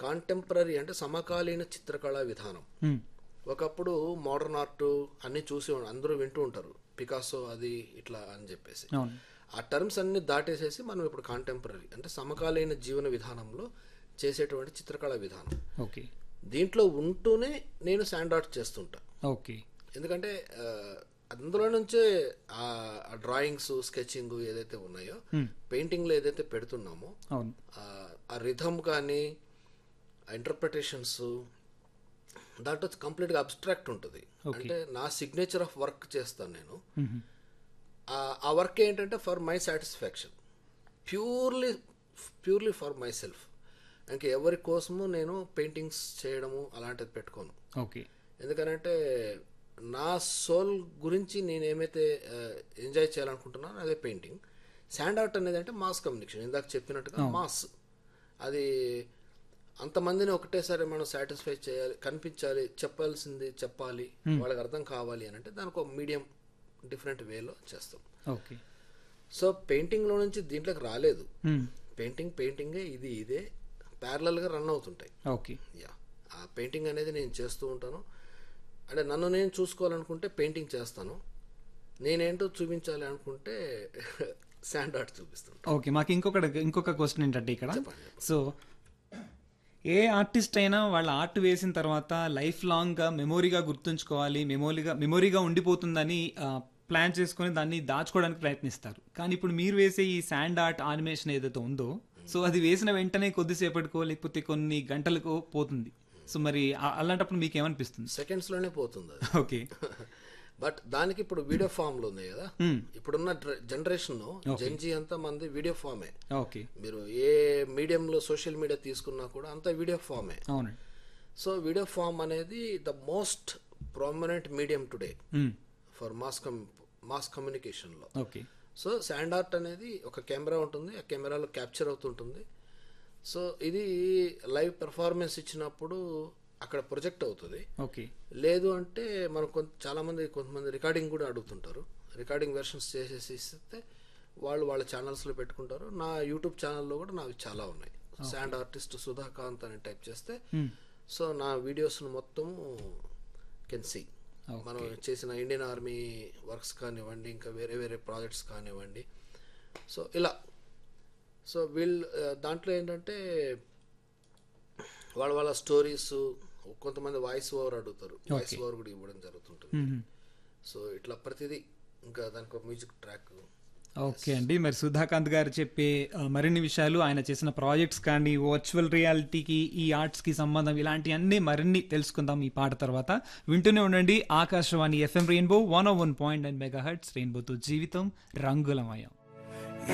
Contemporary అంటే సమకాలీన చిత్రకళా విధానం మ్మ్. ఒకప్పుడు మోడర్న్ ఆర్ట్ అన్ని చూసి ఉం- అందరూ వింటూ ఉంటారు పికాసో అది ఇట్లా అని చెప్పేసి అవును ఆ టర్మ్స్ అన్ని దాటేసేసి మనం ఇప్పుడు కాంటెంపరీ అంటే సమకాలీన జీవన విధానంలో చేసేటువంటి చిత్రకళా విధానం ఓకే దీంట్లో ఉంటూనే నేను శాండ్ ఆర్ట్ చేస్తుంటా ఓకే ఎందుకంటే ఆ, అందులో నుంచే ఆ డ్రాయింగ్స్ స్కెచింగ్ ఏదైతే ఉన్నాయో పెయింటింగ్లో ఏదైతే పెడుతున్నామో అవును ఆ- ఆ రిథమ్ కానీ ఆ ఇంటర్ప్రిటేషన్స్ దాంట్లో కంప్లీట్గా అబ్స్ట్రాక్ట్ ఉంటుంది అంటే నా సిగ్నేచర్ ఆఫ్ వర్క్ చేస్తాను నేను మ్మ్. ఆ- ఆ వర్క్ ఏంటంటే for my satisfaction purely purely for myself ఇంకా ఎవరి కోసము నేను పెయింటింగ్స్ చేయడము అలాంటిది పెట్టుకోను ఓకే ఎందుకనంటే నా సోల్ గురించి నేను ఏమైతే ఎంజాయ్ చేయాలనుకుంటున్నానో అదే పెయింటింగ్ శాండ్ ఆర్ట్ అనేది అంటే మాస్ కమ్యూనికేషన్ ఇందాక చెప్పినట్టుగా మాస్ అది అంతమందిని ఒకటేసారి మనం సాటిస్ఫై చేయాలి కనిపించాలి చెప్పాల్సింది చెప్పాలి వాళ్ళకి అర్థం కావాలి అని అంటే దానికి ఒక మీడియం డిఫరెంట్ వేలో చేస్తాం ఓకే సో పెయింటింగ్లో నుంచి దీంట్లోకి రాలేదు మ్మ్. పెయింటింగ్ పెయింటింగే ఇది ఇదే ప్యారలల్గా రన్ అవుతుంటాయి ఓకే యా ఆ పెయింటింగ్ అనేది నేను చేస్తూ ఉంటాను అంటే నన్ను నేను చూసుకోవాలనుకుంటే పెయింటింగ్ చేస్తాను నేనేంటో చూపించాలి అనుకుంటే శాండ్ ఆర్ట్ చూపిస్తుంటాను ఓకే మాకు ఇంకొక ఇంకొక క్వశ్చన్ ఏంటంటే ఇక్కడ సో ఏ ఆర్టిస్ట్ అయినా వాళ్ళ ఆర్ట్ వేసిన తర్వాత లైఫ్ లాంగ్గా మెమొరీగా గుర్తుంచుకోవాలి మెమొరీగా మెమొరీగా ఉండిపోతుందని ఆ, ప్లాన్ చేసుకొని దాన్ని దాచుకోవడానికి ప్రయత్నిస్తారు కానీ ఇప్పుడు మీరు వేసే ఈ శాండ్ ఆర్ట్ ఆనిమేషన్ ఏదైతే ఉందో సో అది వేసిన వెంటనే కొద్దిసేపటికో లేకపోతే కొన్ని గంటలకో పోతుంది సో మరి ఆ- అలాంటప్పుడు మీకు ఏమనిపిస్తుంది సెకండ్స్లోనే పోతుంది అది ఓకే బట్ దానికి ఇప్పుడు వీడియో ఫామ్లో ఉంది కదా ఇప్పుడున్న జనరేషన్ జెన్జీ అంతా మంది వీడియో ఫామే ఓకే మీరు ఏ మీడియంలో సోషల్ మీడియా తీసుకున్నా కూడా అంతా వీడియో ఫామే అవునండి సో వీడియో ఫామ్ అనేది the most prominent medium today hmm. For mass com mass కమ్యూనికేషన్లో ఓకే సో శాండ్ ఆర్ట్ అనేది ఒక కెమెరా ఉంటుంది ఆ కెమెరాలో క్యాప్చర్ అవుతుంటుంది సో ఇది లైవ్ పెర్ఫార్మెన్స్ ఇచ్చినప్పుడు అక్కడ ప్రొజెక్ట్ అవుతుంది ఓకే లేదు అంటే మనం కొంత చాలామంది కొంతమంది రికార్డింగ్ కూడా అడుగుతుంటారు రికార్డింగ్ వెర్షన్స్ చేసేసి ఇస్తే వాళ్ళు వాళ్ళ ఛానల్స్లో పెట్టుకుంటారు నా యూట్యూబ్ ఛానల్లో కూడా నావి చాలా ఉన్నాయి శాండ్ ఆర్టిస్ట్ సుధాకాంత్ అని టైప్ చేస్తే సో నా వీడియోస్ను మొత్తం కెన్ సీ మనం చేసిన ఇండియన్ ఆర్మీ వర్క్స్ కానివ్వండి ఇంకా వేరే వేరే ప్రాజెక్ట్స్ కానివ్వండి సో ఇలా సో వీళ్ళు ఆ, దాంట్లో ఏంటంటే వాళ్ళ వాళ్ళ స్టోరీస్ కొంతమంది వాయిస్ ఓవర్ అడుగుతారు వాయిస్ ఓవర్ కూడా ఇవ్వడం జరుగుతుంటుంది మ్మ్. సో ఇట్లా ప్రతిదీ ఇంకా దానికి ఒక మ్యూజిక్ ట్రాక్ ఓకే అండి మరి సుధాకాంత్ గారు చెప్పే ఆ, మరిన్ని విషయాలు ఆయన చేసిన ప్రాజెక్ట్స్ కానీ వర్చువల్ రియాలిటీకి ఈ ఆర్ట్స్కి సంబంధం ఇలాంటివన్నీ మరిన్ని తెలుసుకుందాం ఈ పాట తర్వాత వింటూనే ఉండండి Akashvani FM Rainbow one O one point nine megahertz రెయిన్బోతో జీవితం రంగులమయం